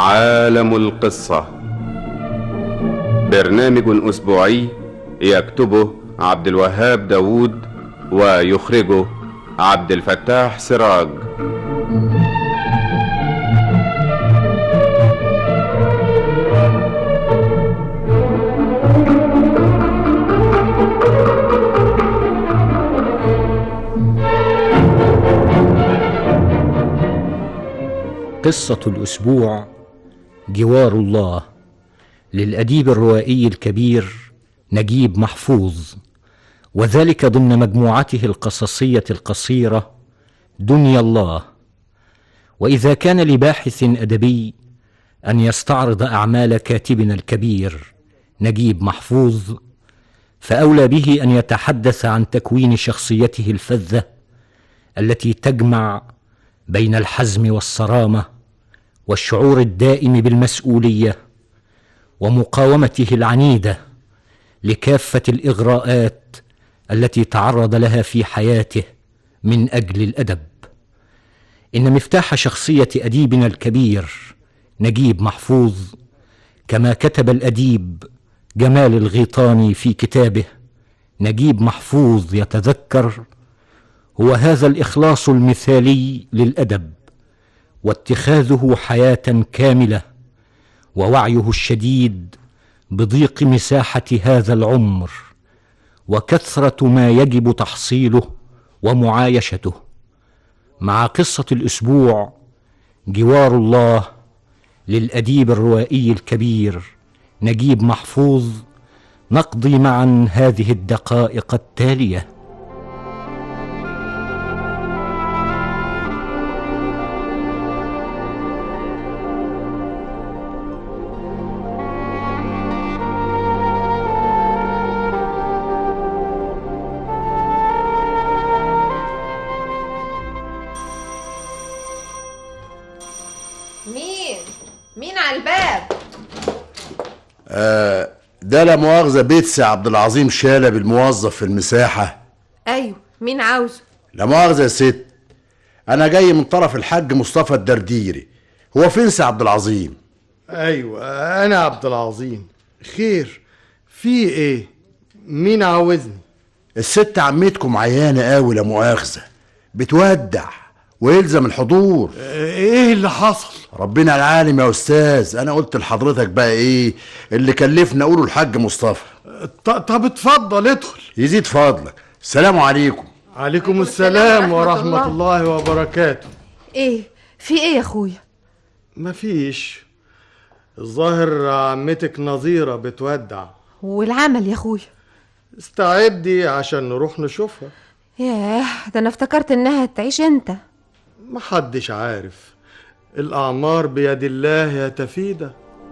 عالم القصة برنامج أسبوعي يكتبه عبد الوهاب داوود ويخرجه عبد الفتاح سراج قصة الأسبوع جوار الله للأديب الروائي الكبير نجيب محفوظ وذلك ضمن مجموعته القصصية القصيرة دنيا الله وإذا كان لباحث أدبي أن يستعرض أعمال كاتبنا الكبير نجيب محفوظ فأولى به أن يتحدث عن تكوين شخصيته الفذة التي تجمع بين الحزم والصرامه والشعور الدائم بالمسؤوليه ومقاومته العنيده لكافه الاغراءات التي تعرض لها في حياته من اجل الادب ان مفتاح شخصيه اديبنا الكبير نجيب محفوظ كما كتب الاديب جمال الغيطاني في كتابه نجيب محفوظ يتذكر هو هذا الاخلاص المثالي للادب واتخاذه حياه كامله ووعيه الشديد بضيق مساحه هذا العمر وكثره ما يجب تحصيله ومعايشته مع قصه الاسبوع جوار الله للاديب الروائي الكبير نجيب محفوظ نقضي معا هذه الدقائق التاليه مين مين على الباب ده لا مؤاخذة بيتسي عبد العظيم شالب الموظف في المساحة ايوه مين عاوزه لا مؤاخذة يا ست أنا جاي من طرف الحاج مصطفى الدرديري هو فين سي عبد العظيم؟ ايوه انا عبد العظيم خير في ايه مين عاوزني الست عمتكم عيانة قوي لا مؤاخذة بتودع ويلزم الحضور ايه اللي حصل ربنا العالم يا أستاذ أنا قلت لحضرتك بقى إيه اللي كلفنا أقوله الحاج مصطفى ط- طب اتفضل ادخل يزيد فضلك السلام عليكم عليكم السلام ورحمة الله وبركاته ايه في ايه يا اخويا مفيش الظاهر عمتك نظيرة بتودع والعمل يا اخويا استعدي عشان نروح نشوفها ياه ده انا افتكرت انها تعيش انت محدش عارف الأعمار بيد الله يا تفيدة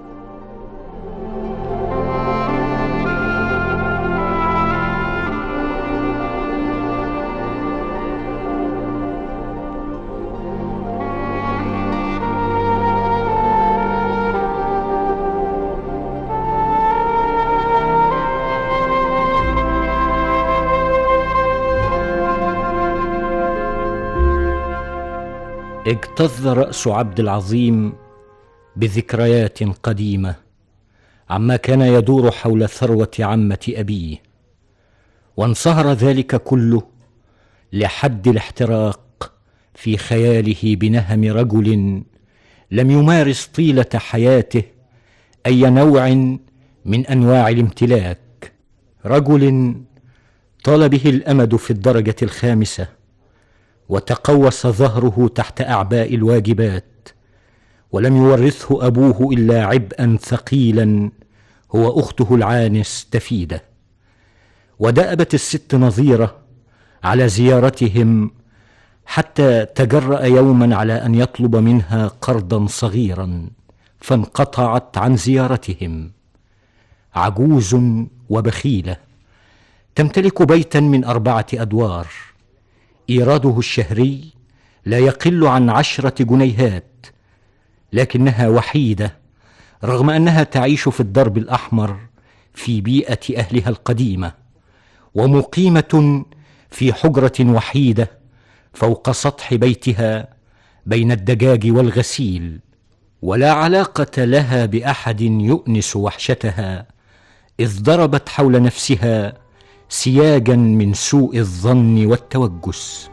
اجتز راس عبد العظيم بذكريات قديمه عما كان يدور حول ثروه عمه ابيه وانصهر ذلك كله لحد الاحتراق في خياله بنهم رجل لم يمارس طيله حياته اي نوع من انواع الامتلاك رجل طال به الامد في الدرجه الخامسه وتقوس ظهره تحت اعباء الواجبات ولم يورثه ابوه الا عبئا ثقيلا هو اخته العانس تفيده ودأبت الست نظيره على زيارتهم حتى تجرأ يوما على ان يطلب منها قرضا صغيرا فانقطعت عن زيارتهم عجوز وبخيله تمتلك بيتا من اربعه ادوار ايراده الشهري لا يقل عن عشره جنيهات لكنها وحيده رغم انها تعيش في الدرب الاحمر في بيئه اهلها القديمه ومقيمه في حجره وحيده فوق سطح بيتها بين الدجاج والغسيل ولا علاقه لها باحد يؤنس وحشتها اذ ضربت حول نفسها سياجا من سوء الظن والتوجس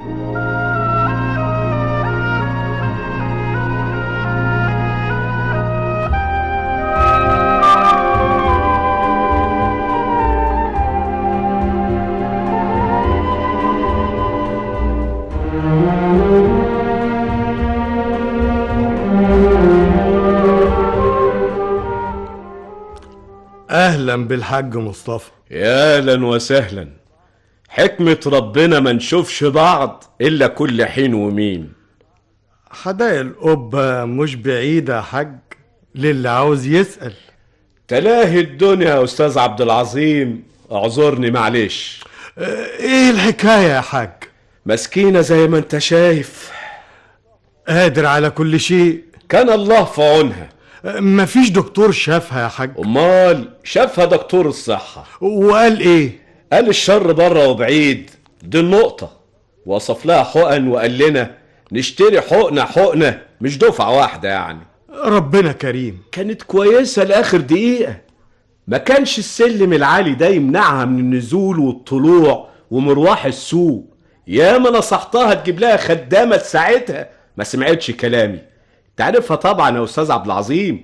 اهلا بالحاج مصطفى يا اهلا وسهلا حكمة ربنا ما نشوفش بعض الا كل حين ومين حدائق القبة مش بعيدة يا حاج للي عاوز يسأل تلاهي الدنيا يا استاذ عبد العظيم اعذرني معلش اه، ايه الحكاية يا حاج مسكينة زي ما انت شايف قادر على كل شيء كان الله في عونها اه، مفيش دكتور شافها يا حاج امال شافها دكتور الصحة وقال ايه قال الشر بره وبعيد دي النقطة وصف لها حقن وقال لنا نشتري حقنة حقنة مش دفعة واحدة يعني ربنا كريم كانت كويسة لآخر دقيقة ما كانش السلم العالي ده يمنعها من النزول والطلوع ومروح السوق ياما نصحتها تجيب لها خدامة تساعدها ما سمعتش كلامي تعرفها طبعا يا أستاذ عبد العظيم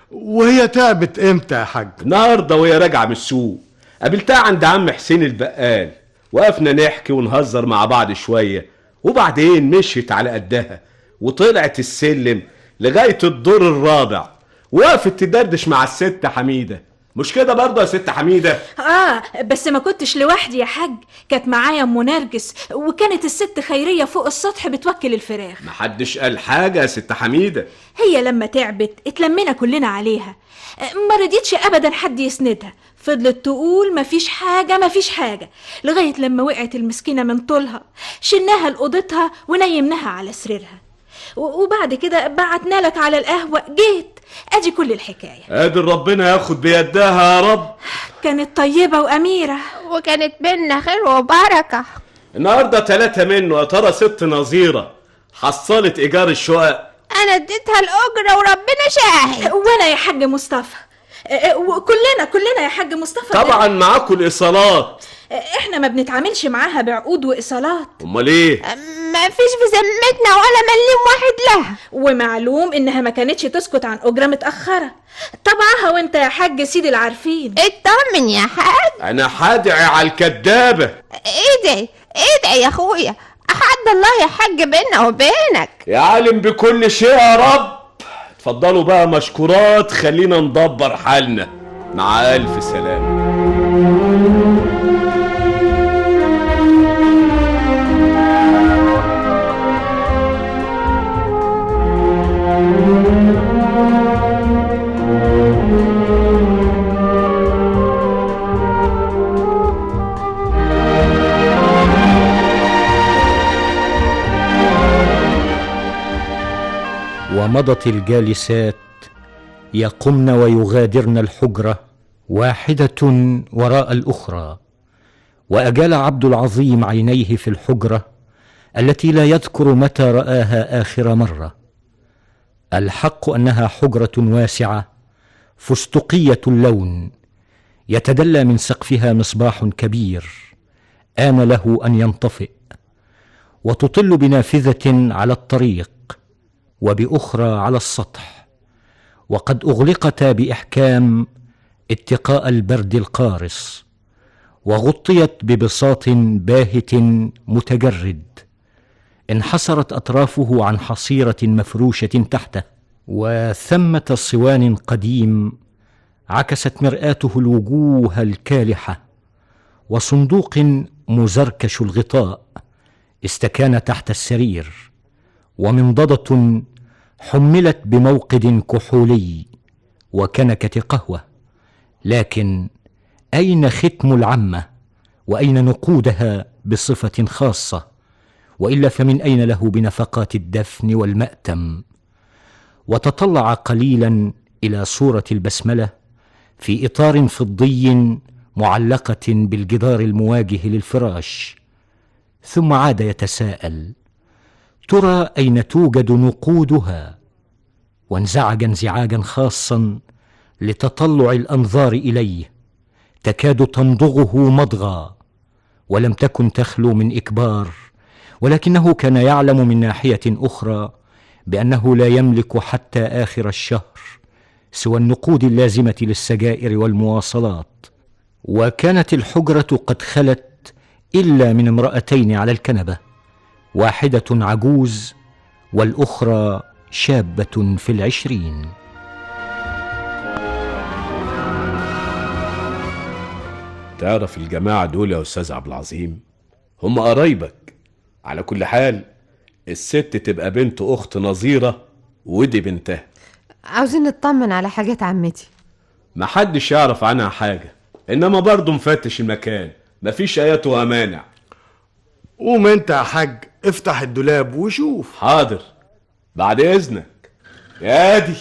وهي تعبت امتى يا حاج النهارده وهي راجعة من السوق قابلتها عند عم حسين البقال وقفنا نحكي ونهزر مع بعض شوية وبعدين مشيت على قدها وطلعت السلم لغاية الدور الرابع وقفت تدردش مع الست حميدة مش كده برضه يا ست حميدة اه بس ما كنتش لوحدي يا حاج كانت معايا ام نرجس وكانت الست خيريه فوق السطح بتوكل الفراخ محدش قال حاجة يا ست حميدة هي لما تعبت اتلمينا كلنا عليها ما رضيتش ابدا حد يسندها فضلت تقول مفيش حاجه مفيش حاجه لغايه لما وقعت المسكينه من طولها شلناها لاوضتها ونيمناها على سريرها و- وبعد كده بعتنا لك على القهوه جيت ادي كل الحكايه قادر ربنا ياخد بيدها يا رب كانت طيبه واميره وكانت بينا خير وبركة النهارده تلاتة منه يا ترى ست نظيرة حصلت إيجار الشقق أنا اديتها الأجرة وربنا شاهد وانا يا حاج مصطفى اه، وكلنا كلنا يا حاج مصطفى طبعا معاكم الإيصالات اه، احنا ما بنتعاملش معاها بعقود وايصالات أمال إيه؟ ما فيش في ذمتنا ولا مليم واحد لها ومعلوم انها ما كانتش تسكت عن اجره متاخره طبعها وانت يا حاج سيدي العارفين اطمن يا حاج أنا حادعي على الكدابة ادعي ادعي يا اخويا أحد الله يا حاج بينا وبينك يا عالم بكل شيء يا رب اتفضلوا بقى مشكورات خلينا ندبر حالنا مع ألف سلامة ومضت الجالسات يقمن ويغادرن الحجره واحده وراء الاخرى واجال عبد العظيم عينيه في الحجره التي لا يذكر متى راها اخر مره الحق انها حجره واسعه فستقيه اللون يتدلى من سقفها مصباح كبير ان له ان ينطفئ وتطل بنافذه على الطريق وباخرى على السطح وقد اغلقتا باحكام اتقاء البرد القارس وغطيت ببساط باهت متجرد انحسرت اطرافه عن حصيره مفروشه تحته وثمه صوان قديم عكست مرآته الوجوه الكالحه وصندوق مزركش الغطاء استكان تحت السرير ومنضده حملت بموقد كحولي وكنكه قهوه لكن اين ختم العمه واين نقودها بصفه خاصه والا فمن اين له بنفقات الدفن والماتم وتطلع قليلا الى صوره البسمله في اطار فضي معلقه بالجدار المواجه للفراش ثم عاد يتساءل ترى اين توجد نقودها وانزعج انزعاجا خاصا لتطلع الانظار اليه تكاد تمضغه مضغا ولم تكن تخلو من اكبار ولكنه كان يعلم من ناحيه اخرى بانه لا يملك حتى اخر الشهر سوى النقود اللازمه للسجائر والمواصلات وكانت الحجره قد خلت الا من امراتين على الكنبه واحده عجوز والاخرى شابه في العشرين تعرف الجماعة دول يا أستاذ عبد العظيم هم قرايبك على كل حال الست تبقى بنت أخت نظيرة ودي بنتها عاوزين نطمن على حاجات عمتي محدش يعرف عنها حاجة إنما برضه مفتش المكان مفيش آيات ومانع قوم انت يا حاج افتح الدولاب وشوف حاضر بعد إذنك يا دي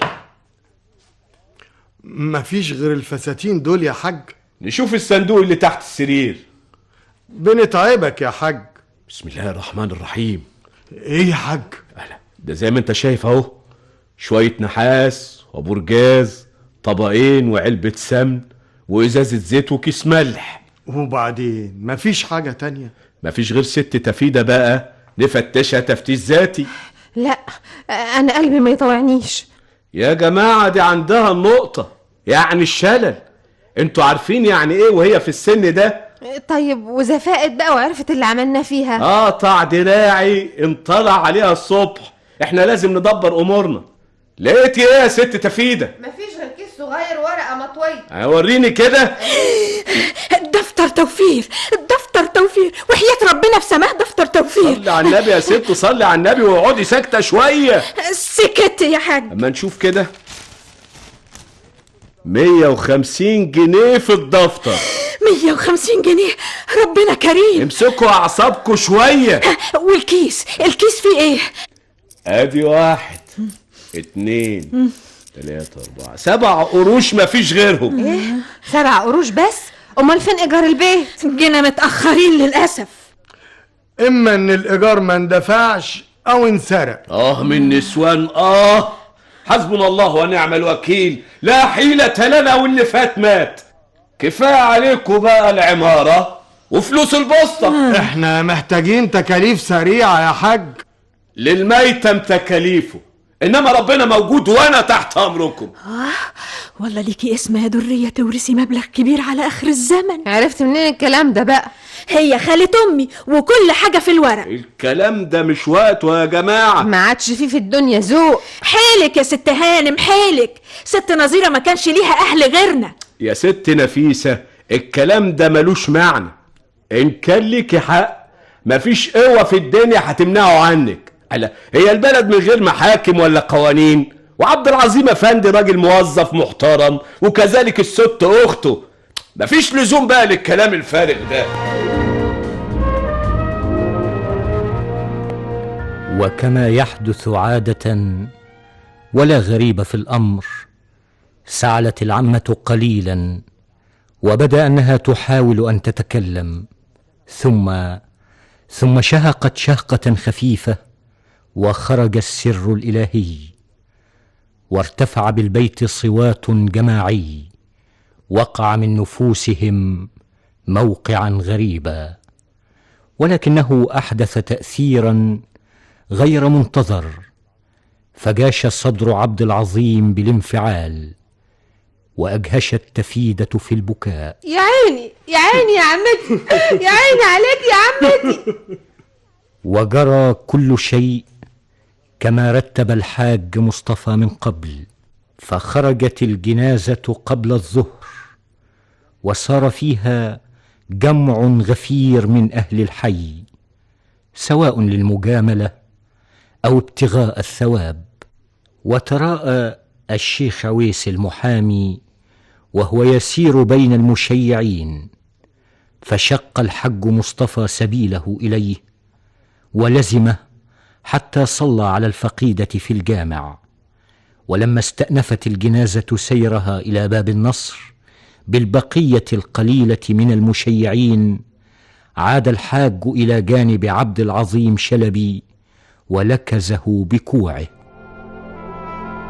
مفيش غير الفساتين دول يا حاج نشوف الصندوق اللي تحت السرير بنتعبك يا حاج بسم الله الرحمن الرحيم ايه يا حاج أهلا ده زي ما انت شايف اهو شوية نحاس وبرجاز طبقين وعلبة سمن وإزازة زيت وكيس ملح وبعدين مفيش حاجة تانية مفيش غير ست تفيدة بقى نفتشها تفتيش ذاتي لا انا قلبي ما يطوعنيش يا جماعة دي عندها النقطة يعني الشلل انتوا عارفين يعني ايه وهي في السن ده طيب وزفقت بقى وعرفت اللي عملنا فيها قاطع دراعي انطلع عليها الصبح احنا لازم ندبر امورنا لقيت ايه يا ست تفيدة مفيش غير كيس صغير ورقه مطويه وريني كده دفتر توفير دفتر توفير وحياة ربنا في سماه دفتر توفير صلي على النبي يا ست صلي على النبي واقعدي ساكتة شوية سكت يا حاج اما نشوف كده 150 جنيه في الدفتر 150 جنيه ربنا كريم امسكوا اعصابكم شوية والكيس الكيس فيه ايه ادي واحد اتنين تلاتة اربعة سبع قروش مفيش غيرهم سبع قروش بس امال فين ايجار البيت جينا متأخرين للأسف اما ان الايجار ما اندفعش او انسرق اه من نسوان اه حسبنا الله ونعم الوكيل لا حيلة لنا واللي فات مات كفاية عليكم بقى العمارة وفلوس البسطة احنا محتاجين تكاليف سريعة يا حاج للميتم تكاليفه انما ربنا موجود وانا تحت امركم والله ليكي اسم يا درية تورثي مبلغ كبير على آخر الزمن عرفت منين الكلام ده بقى هي خالة أمي وكل حاجة في الورق الكلام ده مش وقته يا جماعة ما عادش فيه في الدنيا ذوق حيلك يا ست هانم حيلك ست نظيرة ما كانش ليها أهل غيرنا يا ست نفيسة الكلام ده ملوش معنى إن كان ليكي حق مفيش قوة في الدنيا هتمنعه عنك ألا هي البلد من غير محاكم ولا قوانين وعبد العظيم أفندي راجل موظف محترم وكذلك الست أخته مفيش لزوم بقى للكلام الفارغ ده وكما يحدث عاده ولا غريب في الامر سعلت العمه قليلا وبدا انها تحاول ان تتكلم ثم ثم شهقت شهقه خفيفه وخرج السر الالهي وارتفع بالبيت صوات جماعي وقع من نفوسهم موقعا غريبا ولكنه احدث تاثيرا غير منتظر فجاش صدر عبد العظيم بالانفعال واجهشت تفيده في البكاء يا عيني يا عيني يا عمتي يا عيني عليك يا عمتي وجرى كل شيء كما رتب الحاج مصطفى من قبل فخرجت الجنازه قبل الظهر وصار فيها جمع غفير من اهل الحي سواء للمجامله او ابتغاء الثواب وتراءى الشيخ عويس المحامي وهو يسير بين المشيعين فشق الحج مصطفى سبيله اليه ولزمه حتى صلى على الفقيده في الجامع ولما استانفت الجنازه سيرها الى باب النصر بالبقيه القليله من المشيعين عاد الحاج الى جانب عبد العظيم شلبي ولكزه بكوعه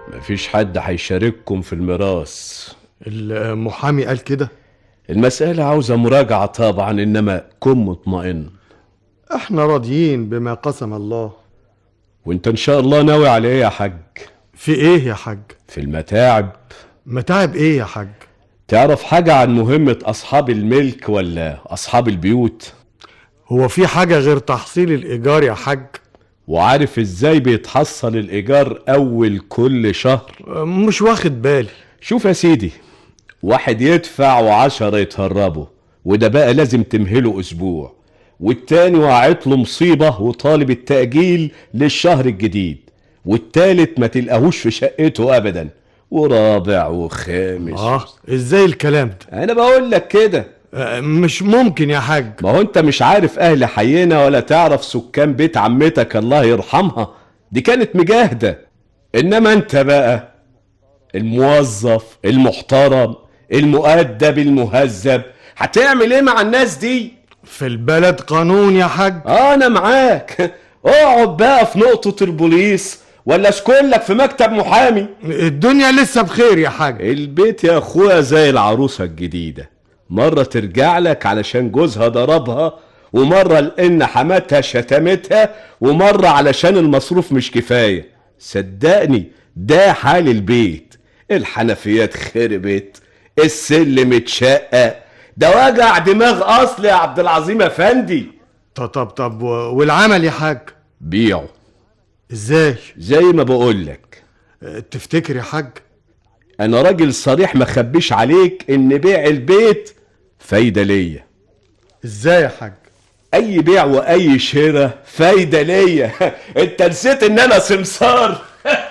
مفيش حد هيشارككم في الميراث المحامي قال كده المسألة عاوزة مراجعة طبعا إنما كن مطمئن احنا راضيين بما قسم الله وانت إن شاء الله ناوي على إيه يا حاج في ايه يا حاج في المتاعب متاعب ايه يا حاج تعرف حاجة عن مهمة أصحاب الملك ولا أصحاب البيوت هو في حاجة غير تحصيل الإيجار يا حاج وعارف إزاي بيتحصل الإيجار أول كل شهر مش واخد بالي شوف يا سيدي واحد يدفع وعشرة يتهربوا وده بقى لازم تمهله أسبوع والتاني وقعت له مصيبة وطالب التأجيل للشهر الجديد والتالت ما تلقاهوش في شقته أبدا ورابع وخامس اه ازاي الكلام ده أنا بقول لك كده آه، مش ممكن يا حاج ما هو أنت مش عارف أهل حينا ولا تعرف سكان بيت عمتك الله يرحمها دي كانت مجاهدة إنما أنت بقى الموظف المحترم المؤدب المهذب هتعمل ايه مع الناس دي في البلد قانون يا حاج آه انا معاك اقعد بقى في نقطة البوليس ولا اسكن لك في مكتب محامي الدنيا لسه بخير يا حاج البيت يا اخويا زي العروسة الجديدة مرة ترجع لك علشان جوزها ضربها ومرة لان حماتها شتمتها ومرة علشان المصروف مش كفاية صدقني ده حال البيت الحنفيات خربت السلم اتشقق ده وجع دماغ اصل يا عبد العظيم افندي طب طب طب و- والعمل يا حاج بيعه ازاي زي ما بقولك آه، تفتكر يا حاج انا راجل صريح ما خبيش عليك ان بيع البيت فايدة ليا ازاي يا حاج اي بيع واي شراء فايدة ليا انت نسيت ان انا سمسار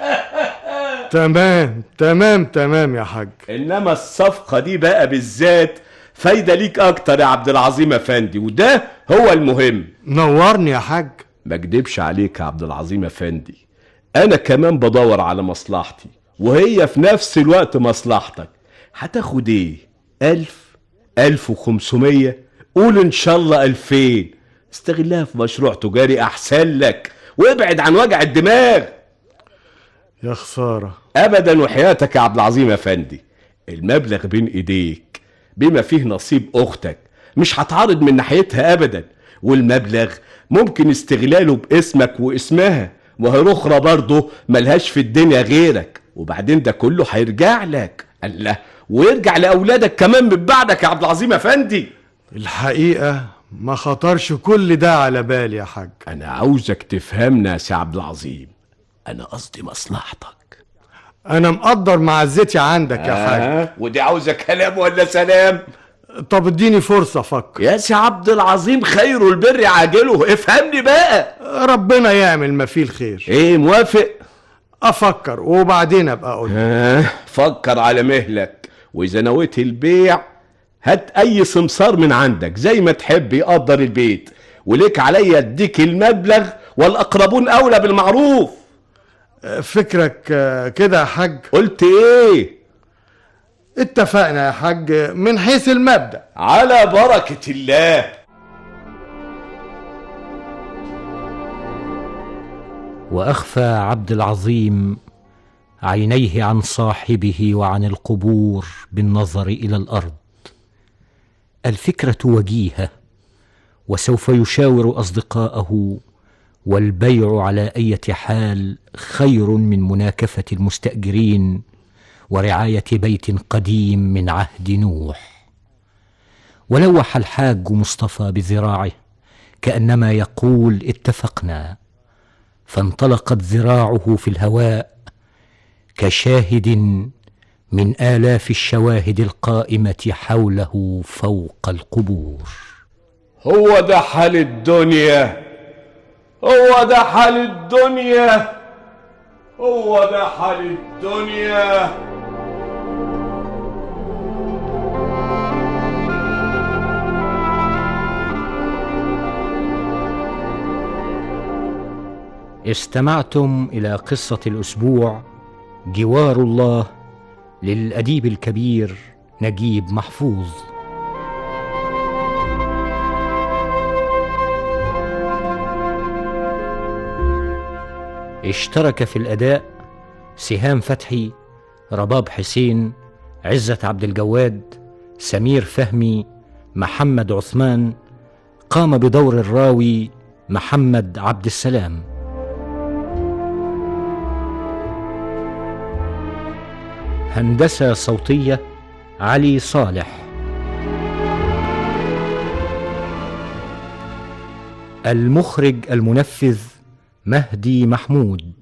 تمام تمام تمام يا حاج انما الصفقة دي بقى بالذات فايدة ليك اكتر يا عبد العظيم افندي وده هو المهم نورني يا حاج ما اكدبش عليك يا عبد العظيم افندي انا كمان بدور على مصلحتي وهي في نفس الوقت مصلحتك هتاخد ايه الف الف وخمسمية قول ان شاء الله الفين استغلها في مشروع تجاري احسن لك وابعد عن وجع الدماغ يا خسارة ابدا وحياتك يا عبد العظيم افندي المبلغ بين ايديك بما فيه نصيب اختك مش هتعارض من ناحيتها ابدا والمبلغ ممكن استغلاله باسمك واسمها وهي اخرى برضه ملهاش في الدنيا غيرك وبعدين ده كله هيرجع لك الله ويرجع لاولادك كمان من بعدك يا عبد العظيم افندي الحقيقة ما خطرش كل ده على بالي يا حاج انا عاوزك تفهمنا يا سي عبد العظيم انا قصدي مصلحتك انا مقدر معزتي عندك يا حاج آه ودي عاوزة كلام ولا سلام طب اديني فرصة افكر يا سي عبد العظيم خير البر عاجله افهمني بقى ربنا يعمل ما فيه الخير ايه موافق افكر وبعدين ابقى اقول آه فكر على مهلك واذا نويت البيع هات اي سمسار من عندك زي ما تحب يقدر البيت وليك عليا اديك المبلغ والاقربون اولى بالمعروف فكرك آه، كده يا حاج قلت ايه اتفقنا يا حاج من حيث المبدأ على بركة الله واخفى عبد العظيم عينيه عن صاحبه وعن القبور بالنظر الى الارض الفكره وجيهه وسوف يشاور اصدقاءه والبيع على ايه حال خير من مناكفه المستاجرين ورعايه بيت قديم من عهد نوح ولوح الحاج مصطفى بذراعه كانما يقول اتفقنا فانطلقت ذراعه في الهواء كشاهد من الاف الشواهد القائمه حوله فوق القبور هو ده حال الدنيا هو ده حال الدنيا هو ده حال الدنيا استمعتم الى قصه الاسبوع جوار الله للاديب الكبير نجيب محفوظ اشترك في الاداء سهام فتحي رباب حسين عزة عبد الجواد سمير فهمي محمد عثمان قام بدور الراوي محمد عبد السلام هندسة صوتية علي صالح المخرج المنفذ مهدي محمود